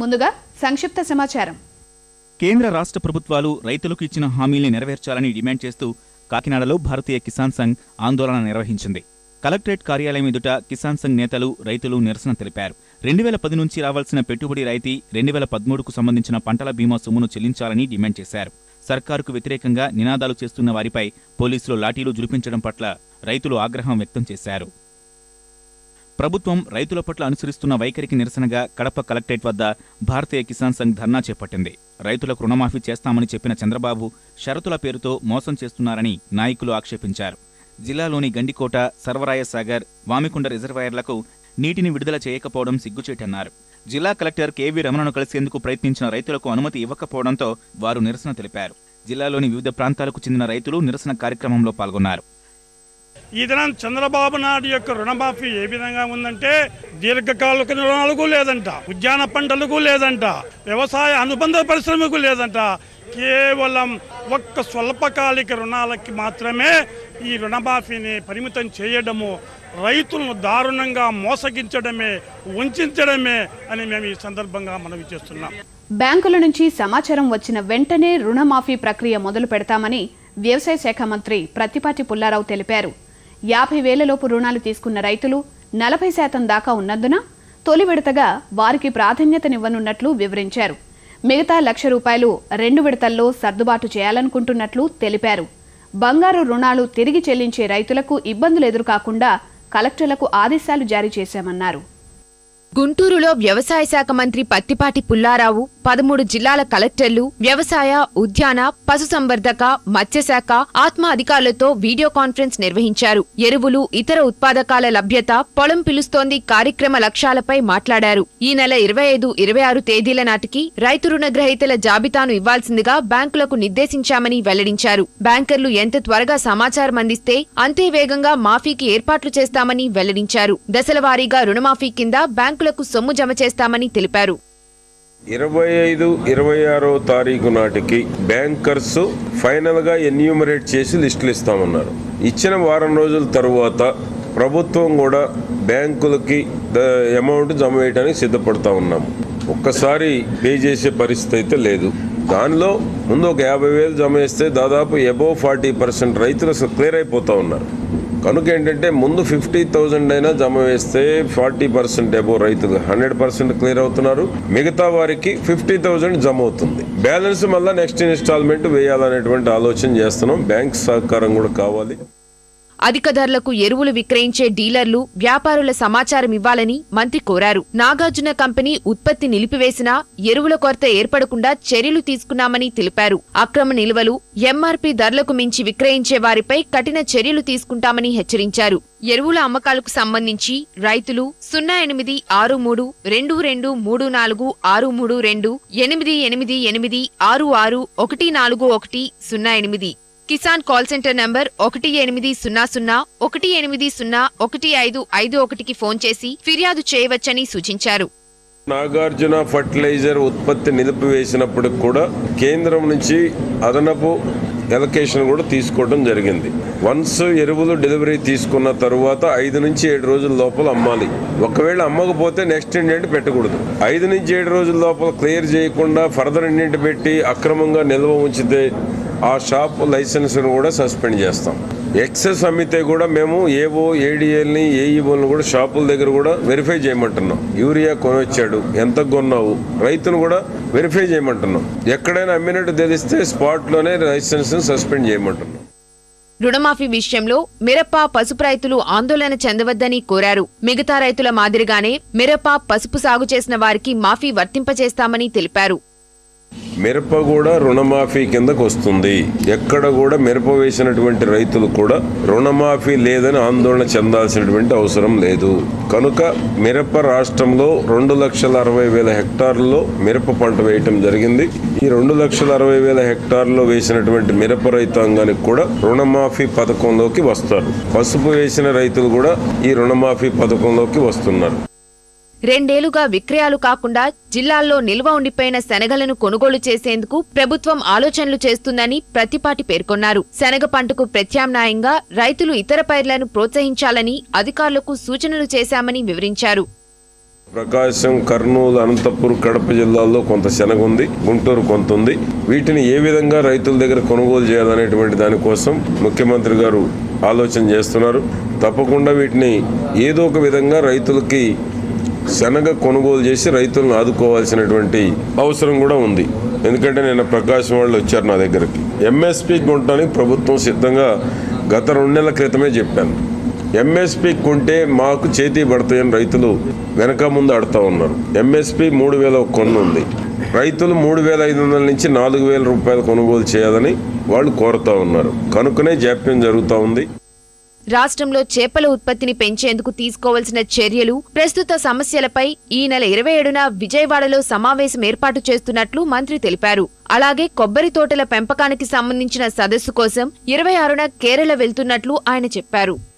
ముందుగా సంక్షిప్త సమాచారం కేంద్ర రాష్ట్ర ప్రభుత్వాలు రైతులకు ఇచ్చిన హామీల్ని నెరవేర్చాలని డిమాండ్ చేస్తూ కాకినాడలో భారతీయ కిసాన్ సంఘ్ ఆందోళన నిర్వహించింది కలెక్టరేట్ కార్యాలయం ఎదుట కిసాన్ సంఘ్ నేతలు రైతులు నిరసన తెలిపారు రెండు వేల పది నుంచి రావాల్సిన పెట్టుబడి రాయితీ రెండు వేల పదమూడుకు సంబంధించిన పంటల బీమా సొమ్మును చెల్లించాలని డిమాండ్ చేశారు సర్కారుకు వ్యతిరేకంగా నినాదాలు చేస్తున్న వారిపై పోలీసులు లాఠీలు జులిపించడం పట్ల రైతులు ఆగ్రహం వ్యక్తం చేశారు ప్రభుత్వం రైతుల పట్ల అనుసరిస్తున్న వైఖరికి నిరసనగా కడప కలెక్టరేట్ వద్ద భారతీయ కిసాన్ సంఘ్ ధర్నా చేపట్టింది రైతులకు రుణమాఫీ చేస్తామని చెప్పిన చంద్రబాబు షరతుల పేరుతో మోసం చేస్తున్నారని నాయకులు ఆక్షేపించారు జిల్లాలోని గండికోట సర్వరాయ సాగర్ వామికొండ రిజర్వాయర్లకు నీటిని విడుదల చేయకపోవడం సిగ్గుచేటన్నారు జిల్లా కలెక్టర్ కేవీ రమణను కలిసేందుకు ప్రయత్నించిన రైతులకు అనుమతి ఇవ్వకపోవడంతో వారు నిరసన తెలిపారు జిల్లాలోని వివిధ ప్రాంతాలకు చెందిన రైతులు నిరసన కార్యక్రమంలో పాల్గొన్నారు ఈ దినం చంద్రబాబు నాయుడు యొక్క రుణమాఫీ ఏ విధంగా ఉందంటే దీర్ఘకాలిక రుణాలకు లేదంట ఉద్యాన పంటలకు లేదంట వ్యవసాయ అనుబంధ పరిశ్రమకు లేదంట కేవలం ఒక్క స్వల్పకాలిక రుణాలకి మాత్రమే ఈ రుణమాఫీని పరిమితం చేయడము రైతులను దారుణంగా మోసగించడమే వంచడమే అని మేము ఈ సందర్భంగా మనవి చేస్తున్నాం బ్యాంకుల నుంచి సమాచారం వచ్చిన వెంటనే రుణమాఫీ ప్రక్రియ మొదలు పెడతామని వ్యవసాయ శాఖ మంత్రి ప్రత్తిపాటి పుల్లారావు తెలిపారు యాభై వేలలోపు రుణాలు తీసుకున్న రైతులు నలభై శాతం దాకా ఉన్నందున తొలి విడతగా వారికి ప్రాధాన్యతనివ్వనున్నట్లు వివరించారు మిగతా లక్ష రూపాయలు రెండు విడతల్లో సర్దుబాటు చేయాలనుకుంటున్నట్లు తెలిపారు బంగారు రుణాలు తిరిగి చెల్లించే రైతులకు ఇబ్బందులు ఎదురుకాకుండా కలెక్టర్లకు ఆదేశాలు జారీ చేశామన్నారు గుంటూరులో వ్యవసాయ శాఖ మంత్రి పత్తిపాటి పుల్లారావు పదమూడు జిల్లాల కలెక్టర్లు వ్యవసాయ ఉద్యాన పశుసంవర్ధక మత్స్యశాఖ ఆత్మ అధికారులతో వీడియో కాన్ఫరెన్స్ నిర్వహించారు ఎరువులు ఇతర ఉత్పాదకాల లభ్యత పొలం పిలుస్తోంది కార్యక్రమ లక్ష్యాలపై మాట్లాడారు ఈ నెల ఇరవై ఐదు ఇరవై ఆరు తేదీల నాటికి రైతు రుణ గ్రహీతల జాబితాను ఇవ్వాల్సిందిగా బ్యాంకులకు నిర్దేశించామని వెల్లడించారు బ్యాంకర్లు ఎంత త్వరగా సమాచారం అందిస్తే అంతే వేగంగా మాఫీకి ఏర్పాట్లు చేస్తామని వెల్లడించారు దశలవారీగా రుణమాఫీ కింద బ్యాంకులకు సొమ్ము జమ చేస్తామని తెలిపారు ఇరవై ఐదు ఇరవై ఆరో తారీఖు నాటికి బ్యాంకర్స్ ఫైనల్ గా ఎన్యూమరేట్ చేసి లిస్టులు ఇస్తామన్నారు ఇచ్చిన వారం రోజుల తరువాత ప్రభుత్వం కూడా బ్యాంకులకి ద- అమౌంట్ జమ వేయడానికి సిద్ధపడతా ఉన్నాము ఒక్కసారి పే చేసే పరిస్థితి అయితే లేదు దానిలో ముందు ఒక యాభై వేలు జమ వేస్తే దాదాపు ఎబోవ్ ఫార్టీ పర్సెంట్ రైతులు అసలు క్లియర్ అయిపోతా ఉన్నారు కనుక ఏంటంటే ముందు ఫిఫ్టీ థౌజండ్ అయినా జమ వేస్తే ఫార్టీ పర్సెంట్ అబో రైతులు హండ్రెడ్ పర్సెంట్ క్లియర్ అవుతున్నారు మిగతా వారికి ఫిఫ్టీ థౌజండ్ జమ అవుతుంది బ్యాలెన్స్ మళ్ళీ నెక్స్ట్ ఇన్స్టాల్మెంట్ వేయాలనేటువంటి ఆలోచన చేస్తున్నాం బ్యాంక్ సహకారం కూడా కావాలి అధిక ధరలకు ఎరువులు విక్రయించే డీలర్లు వ్యాపారుల సమాచారం ఇవ్వాలని మంత్రి కోరారు నాగార్జున కంపెనీ ఉత్పత్తి నిలిపివేసినా ఎరువుల కొరత ఏర్పడకుండా చర్యలు తీసుకున్నామని తెలిపారు అక్రమ నిల్వలు ఎంఆర్పీ ధరలకు మించి విక్రయించే వారిపై కఠిన చర్యలు తీసుకుంటామని హెచ్చరించారు ఎరువుల అమ్మకాలకు సంబంధించి రైతులు సున్నా ఎనిమిది ఆరు మూడు రెండు రెండు మూడు నాలుగు ఆరు మూడు రెండు ఎనిమిది ఎనిమిది ఎనిమిది ఆరు ఆరు ఒకటి నాలుగు ఒకటి సున్నా ఎనిమిది కిసాన్ కాల్ సెంటర్ నంబర్ ఒకటి ఎనిమిది సున్నా సున్నా ఒకటి ఎనిమిది సున్నా ఒకటి ఐదు ఐదు ఒకటికి ఫోన్ చేసి ఫిర్యాదు చేయవచ్చని సూచించారు నాగార్జున ఫర్టిలైజర్ ఉత్పత్తి నిలిపివేసినప్పుడు కూడా కేంద్రం నుంచి అదనపు ఎలకేషన్ కూడా తీసుకోవడం జరిగింది వన్స్ ఎరువులు డెలివరీ తీసుకున్న తరువాత ఐదు నుంచి ఏడు రోజుల లోపల అమ్మాలి ఒకవేళ అమ్మకపోతే నెక్స్ట్ ఇండెంట్ పెట్టకూడదు ఐదు నుంచి ఏడు రోజుల లోపల క్లియర్ చేయకుండా ఫర్దర్ ఇండెంట్ పెట్టి అక్రమంగా నిల్వ ఉంచితే ఆ షాప్ లైసెన్స్ కూడా సస్పెండ్ చేస్తాం ఎక్సెస్ అమ్మితే కూడా మేము ఏవో ఏడిఎల్ని ఏఈఓని కూడా షాపుల దగ్గర కూడా వెరిఫై చేయమంటున్నాం యూరియా కొనొచ్చాడు ఎంత కొన్నావు రైతును కూడా వెరిఫై చేయమంటున్నాం ఎక్కడైనా అమ్మినట్టు తెలిస్తే స్పాట్లోనే లైసెన్స్ సస్పెండ్ చేయమంటున్నాం రుణమాఫీ విషయంలో మిరప పసుపు రైతులు ఆందోళన చెందవద్దని కోరారు మిగతా రైతుల మాదిరిగానే మిరప పసుపు సాగు చేసిన వారికి మాఫీ వర్తింపచేస్తామని తెలిపారు మిరప కూడా రుణమాఫీ కిందకు వస్తుంది ఎక్కడ కూడా మిరప వేసినటువంటి రైతులు కూడా రుణమాఫీ లేదని ఆందోళన చెందాల్సినటువంటి అవసరం లేదు కనుక మిరప రాష్ట్రంలో రెండు లక్షల అరవై వేల హెక్టార్లలో మిరప పంట వేయటం జరిగింది ఈ రెండు లక్షల అరవై వేల హెక్టార్లో వేసినటువంటి మిరప రైతాంగానికి కూడా రుణమాఫీ పథకంలోకి వస్తారు పసుపు వేసిన రైతులు కూడా ఈ రుణమాఫీ పథకంలోకి వస్తున్నారు రెండేళ్లుగా విక్రయాలు కాకుండా జిల్లాల్లో నిల్వ ఉండిపోయిన శనగలను కొనుగోలు చేసేందుకు ప్రభుత్వం ఆలోచనలు చేస్తుందని ప్రతిపాటి పేర్కొన్నారు శనగ పంటకు ప్రత్యామ్నాయంగా రైతులు ఇతర పైర్లను ప్రోత్సహించాలని అధికారులకు సూచనలు చేశామని వివరించారు ప్రకాశం కర్నూలు అనంతపూర్ కడప జిల్లాల్లో కొంత శనగ ఉంది గుంటూరు కొంత ఉంది వీటిని ఏ విధంగా రైతుల దగ్గర కొనుగోలు చేయాలనేటువంటి దానికోసం ముఖ్యమంత్రి గారు ఆలోచన చేస్తున్నారు తప్పకుండా వీటిని ఏదో ఒక విధంగా రైతులకి శనగ కొనుగోలు చేసి రైతులను ఆదుకోవాల్సినటువంటి అవసరం కూడా ఉంది ఎందుకంటే నిన్న ప్రకాశం వాళ్ళు వచ్చారు నా దగ్గరికి ఎంఎస్పి కొనడానికి ప్రభుత్వం సిద్ధంగా గత రెండు నెలల క్రితమే చెప్పాను ఎంఎస్పి కొంటే మాకు చేతి పడతాయని రైతులు వెనక ముందు ఆడుతూ ఉన్నారు ఎంఎస్పి మూడు వేల ఒక కొన్ను ఉంది రైతులు మూడు వేల ఐదు వందల నుంచి నాలుగు వేల రూపాయలు కొనుగోలు చేయాలని వాళ్ళు కోరుతా ఉన్నారు కనుకనే జాప్యం జరుగుతూ ఉంది రాష్ట్రంలో చేపల ఉత్పత్తిని పెంచేందుకు తీసుకోవాల్సిన చర్యలు ప్రస్తుత సమస్యలపై ఈ నెల ఇరవై ఏడున విజయవాడలో సమావేశం ఏర్పాటు చేస్తున్నట్లు మంత్రి తెలిపారు అలాగే కొబ్బరి తోటల పెంపకానికి సంబంధించిన సదస్సు కోసం ఇరవై ఆరున కేరళ వెళ్తున్నట్లు ఆయన చెప్పారు